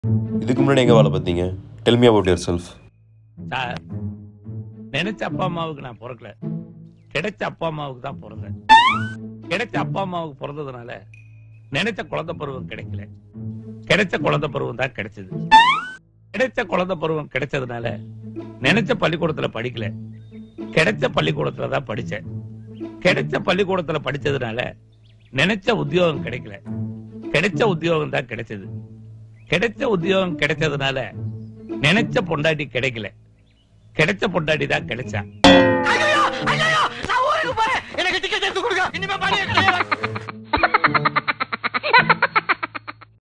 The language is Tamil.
இதுக்கு முன்னாடி எங்கே வேலை பார்த்தீங்க tell me about yourself sir நினைச்ச அப்பா அம்மாவுக்கு நான் பிறக்கல கிடைச்ச அப்பா அம்மாவுக்கு தான் பிறந்தேன் கிடைச்ச அப்பா அம்மாவுக்கு பிறந்ததுனால நினைச்ச குழந்தை பருவம் கிடைக்கல கிடைச்ச குழந்தை பருவம் தான் கிடைச்சது கிடைச்ச குழந்தை பருவம் கிடைச்சதுனால நினைச்ச பள்ளிக்கூடத்துல படிக்கல கிடைச்ச பள்ளிக்கூடத்துல தான் படிச்சேன் கிடைச்ச பள்ளிக்கூடத்துல படிச்சதுனால நினைச்ச உத்தியோகம் கிடைக்கல கிடைச்ச உத்தியோகம் தான் கிடைச்சது கிடைச்ச உத்தியோகம் கிடைச்சதுனால நினைச்ச பொண்டாட்டி கிடைக்கல கிடைச்ச பொண்டாட்டி தான் கிடைச்சா ஐயோ ஐயோ நான் ஊருக்கு போறேன் எனக்கு டிக்கெட் எடுத்து கொடுங்க இனிமே பாடியே கிடையாது